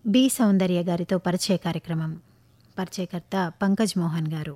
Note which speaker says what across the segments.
Speaker 1: B సౌందర్య గారితో పరిచయ కార్యక్రమం పరిచయకర్త పంకజ్ మోహన్ గారు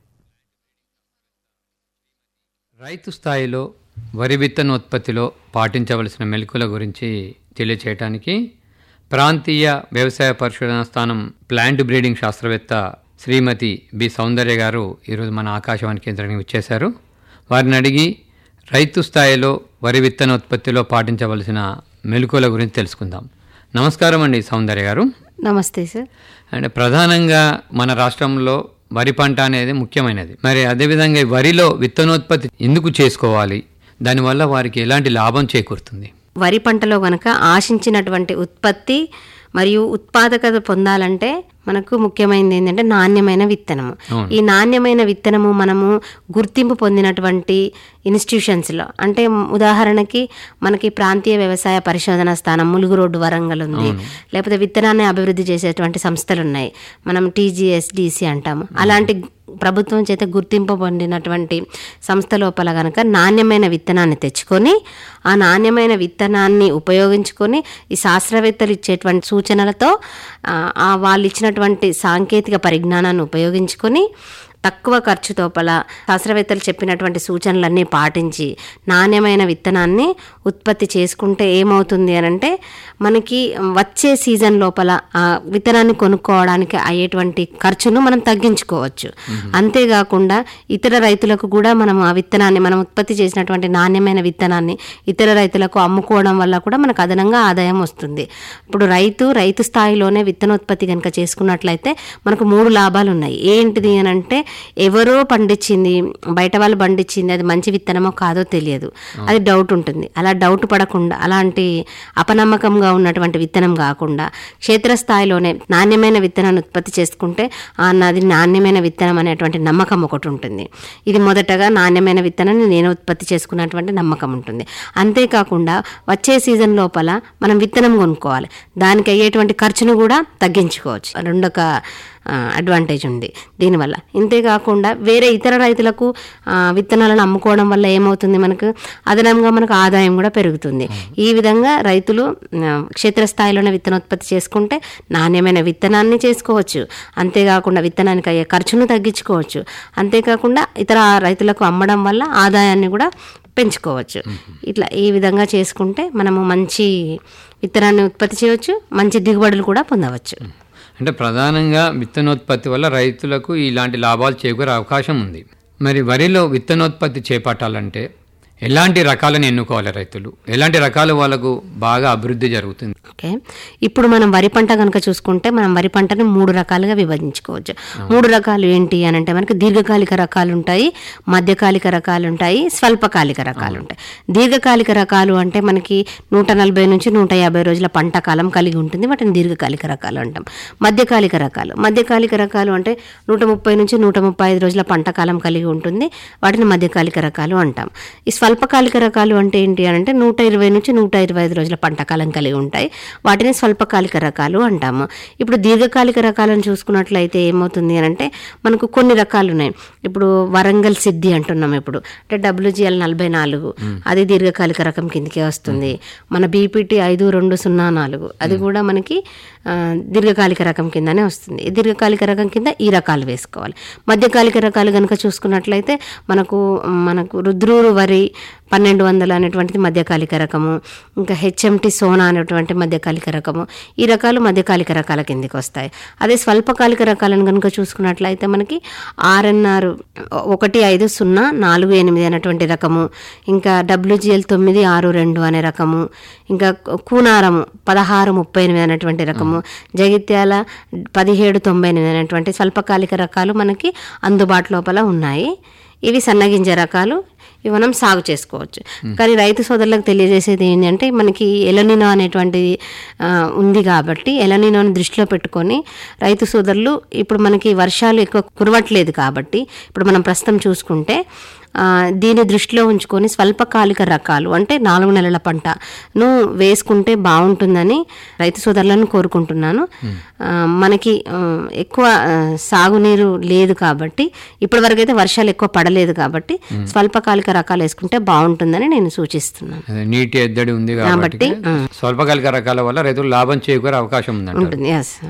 Speaker 2: రైతు స్థాయిలో వరి విత్తనోత్పత్తిలో పాటించవలసిన మెలకుల గురించి తెలియచేయటానికి ప్రాంతీయ వ్యవసాయ పరిశోధన స్థానం ప్లాంట్ బ్రీడింగ్ శాస్త్రవేత్త శ్రీమతి బి సౌందర్య గారు ఈరోజు మన ఆకాశవాణి కేంద్రానికి వచ్చేశారు వారిని అడిగి రైతు స్థాయిలో వరి విత్తనోత్పత్తిలో పాటించవలసిన మెలకుల గురించి తెలుసుకుందాం నమస్కారం అండి సౌందర్య గారు
Speaker 3: నమస్తే సార్
Speaker 2: అంటే ప్రధానంగా మన రాష్ట్రంలో వరి పంట అనేది ముఖ్యమైనది మరి అదేవిధంగా ఈ వరిలో విత్తనోత్పత్తి ఎందుకు చేసుకోవాలి దానివల్ల వారికి ఎలాంటి లాభం చేకూరుతుంది
Speaker 3: వరి పంటలో గనక ఆశించినటువంటి ఉత్పత్తి మరియు ఉత్పాదకత పొందాలంటే మనకు ముఖ్యమైనది ఏంటంటే నాణ్యమైన విత్తనము ఈ నాణ్యమైన విత్తనము మనము గుర్తింపు పొందినటువంటి ఇన్స్టిట్యూషన్స్లో అంటే ఉదాహరణకి మనకి ప్రాంతీయ వ్యవసాయ పరిశోధన స్థానం ములుగు రోడ్డు వరంగల్ ఉంది లేకపోతే విత్తనాన్ని అభివృద్ధి చేసేటువంటి సంస్థలు ఉన్నాయి మనం టీజీఎస్డిసి అంటాము అలాంటి ప్రభుత్వం చేత గుర్తింపు పొందినటువంటి సంస్థ లోపల గనక నాణ్యమైన విత్తనాన్ని తెచ్చుకొని ఆ నాణ్యమైన విత్తనాన్ని ఉపయోగించుకొని ఈ శాస్త్రవేత్తలు ఇచ్చేటువంటి సూచనలతో ఆ, ఆ వాళ్ళు ఇచ్చినటువంటి సాంకేతిక పరిజ్ఞానాన్ని ఉపయోగించుకొని తక్కువ ఖర్చు లోపల శాస్త్రవేత్తలు చెప్పినటువంటి సూచనలన్నీ పాటించి నాణ్యమైన విత్తనాన్ని ఉత్పత్తి చేసుకుంటే ఏమవుతుంది అని అంటే మనకి వచ్చే సీజన్ లోపల ఆ విత్తనాన్ని కొనుక్కోవడానికి అయ్యేటువంటి ఖర్చును మనం తగ్గించుకోవచ్చు అంతేకాకుండా ఇతర రైతులకు కూడా మనం ఆ విత్తనాన్ని మనం ఉత్పత్తి చేసినటువంటి నాణ్యమైన విత్తనాన్ని ఇతర రైతులకు అమ్ముకోవడం వల్ల కూడా మనకు అదనంగా ఆదాయం వస్తుంది ఇప్పుడు రైతు రైతు స్థాయిలోనే విత్తనోత్పత్తి కనుక చేసుకున్నట్లయితే మనకు మూడు లాభాలు ఉన్నాయి ఏంటిది అని అంటే ఎవరో పండించింది బయట వాళ్ళు పండించింది అది మంచి విత్తనమో కాదో తెలియదు అది డౌట్ ఉంటుంది అలా డౌట్ పడకుండా అలాంటి అపనమ్మకంగా ఉన్నటువంటి విత్తనం కాకుండా క్షేత్రస్థాయిలోనే నాణ్యమైన విత్తనాన్ని ఉత్పత్తి చేసుకుంటే ఆ నాది నాణ్యమైన విత్తనం అనేటువంటి నమ్మకం ఒకటి ఉంటుంది ఇది మొదటగా నాణ్యమైన విత్తనాన్ని నేను ఉత్పత్తి చేసుకున్నటువంటి నమ్మకం ఉంటుంది అంతేకాకుండా వచ్చే సీజన్ లోపల మనం విత్తనం కొనుక్కోవాలి దానికి అయ్యేటువంటి ఖర్చును కూడా తగ్గించుకోవచ్చు రెండొక అడ్వాంటేజ్ ఉంది దీనివల్ల ఇంతేకాకుండా వేరే ఇతర రైతులకు ఆ, విత్తనాలను అమ్ముకోవడం వల్ల ఏమవుతుంది మనకు అదనంగా మనకు ఆదాయం కూడా పెరుగుతుంది ఈ విధంగా రైతులు ఆ, క్షేత్రస్థాయిలోనే విత్తనోత్పత్తి చేసుకుంటే నాణ్యమైన విత్తనాన్ని చేసుకోవచ్చు అంతేకాకుండా విత్తనానికి అయ్యే ఖర్చును తగ్గించుకోవచ్చు అంతేకాకుండా ఇతర రైతులకు అమ్మడం వల్ల ఆదాయాన్ని కూడా పెంచుకోవచ్చు ఇట్లా ఈ విధంగా చేసుకుంటే మనము మంచి విత్తనాన్ని ఉత్పత్తి చేయవచ్చు మంచి దిగుబడులు కూడా పొందవచ్చు
Speaker 2: అంటే ప్రధానంగా విత్తనోత్పత్తి వల్ల రైతులకు ఇలాంటి లాభాలు చేకూరే అవకాశం ఉంది మరి వరిలో విత్తనోత్పత్తి చేపట్టాలంటే ఎలాంటి రకాలను ఎన్నుకోవాలి రైతులు ఎలాంటి రకాలు వాళ్ళకు బాగా అభివృద్ధి జరుగుతుంది
Speaker 3: ఓకే ఇప్పుడు మనం వరి పంట కనుక చూసుకుంటే మనం వరి పంటని మూడు రకాలుగా విభజించుకోవచ్చు మూడు రకాలు ఏంటి అని అంటే మనకి దీర్ఘకాలిక రకాలు ఉంటాయి మధ్యకాలిక రకాలు ఉంటాయి స్వల్పకాలిక రకాలు ఉంటాయి దీర్ఘకాలిక రకాలు అంటే మనకి నూట నలభై నుంచి నూట యాభై రోజుల పంట కాలం కలిగి ఉంటుంది వాటిని దీర్ఘకాలిక రకాలు అంటాం మధ్యకాలిక రకాలు మధ్యకాలిక రకాలు అంటే నూట ముప్పై నుంచి నూట ముప్పై ఐదు రోజుల పంట కాలం కలిగి ఉంటుంది వాటిని మధ్యకాలిక రకాలు అంటాం ఈ స్వల్పకాలిక రకాలు అంటే ఏంటి అని అంటే నూట ఇరవై నుంచి నూట ఇరవై ఐదు రోజుల పంట కాలం కలిగి ఉంటాయి వాటిని స్వల్పకాలిక రకాలు అంటాము ఇప్పుడు దీర్ఘకాలిక రకాలను చూసుకున్నట్లయితే ఏమవుతుంది అని అంటే మనకు కొన్ని రకాలు ఉన్నాయి ఇప్పుడు వరంగల్ సిద్ధి అంటున్నాం ఇప్పుడు అంటే డబ్ల్యూజిఎల్ నలభై నాలుగు అది దీర్ఘకాలిక రకం కిందకే వస్తుంది మన బీపీటీ ఐదు రెండు సున్నా నాలుగు అది కూడా మనకి ఆ, దీర్ఘకాలిక రకం కిందనే వస్తుంది ఈ దీర్ఘకాలిక రకం కింద ఈ రకాలు వేసుకోవాలి మధ్యకాలిక రకాలు కనుక చూసుకున్నట్లయితే మనకు మనకు రుద్రూరు వరి పన్నెండు వందలు అనేటువంటిది మధ్యకాలిక రకము ఇంకా హెచ్ఎంటి సోనా అనేటువంటి మధ్యకాలిక రకము ఈ రకాలు మధ్యకాలిక రకాల కిందికి వస్తాయి అదే స్వల్పకాలిక రకాలను కనుక చూసుకున్నట్లయితే మనకి ఆర్ఎన్ఆర్ ఒకటి ఐదు సున్నా నాలుగు ఎనిమిది అనేటువంటి రకము ఇంకా డబ్ల్యూజిఎల్ తొమ్మిది ఆరు రెండు అనే రకము ఇంకా కూనారము పదహారు ముప్పై ఎనిమిది అనేటువంటి రకము జగిత్యాల పదిహేడు తొంభై ఎనిమిది అనేటువంటి స్వల్పకాలిక రకాలు మనకి అందుబాటు లోపల ఉన్నాయి ఇవి సన్నగింజ రకాలు ఇవి మనం సాగు చేసుకోవచ్చు కానీ రైతు సోదరులకు తెలియజేసేది ఏంటంటే మనకి ఎలనినో అనేటువంటిది ఆ, ఉంది కాబట్టి ఎలనినోని దృష్టిలో పెట్టుకొని రైతు సోదరులు ఇప్పుడు మనకి వర్షాలు ఎక్కువ కురవట్లేదు కాబట్టి ఇప్పుడు మనం ప్రస్తుతం చూసుకుంటే ఆ, దీన్ని దృష్టిలో ఉంచుకొని స్వల్పకాలిక రకాలు అంటే నాలుగు నెలల పంటను వేసుకుంటే బాగుంటుందని రైతు సోదరులను కోరుకుంటున్నాను ఆ, మనకి ఆ, ఎక్కువ ఆ, సాగునీరు లేదు కాబట్టి ఇప్పటివరకు అయితే వర్షాలు ఎక్కువ పడలేదు కాబట్టి స్వల్పకాలిక రకాలు వేసుకుంటే బాగుంటుందని నేను సూచిస్తున్నాను
Speaker 2: అదే నీటి ఎద్దడి ఉంది కాబట్టి
Speaker 3: కాబట్టి,
Speaker 2: స్వల్పకాలిక రకాల వల్ల రైతులు లాభం చేకూరే అవకాశం ఉందంట
Speaker 3: ఉంటుంది ఎస్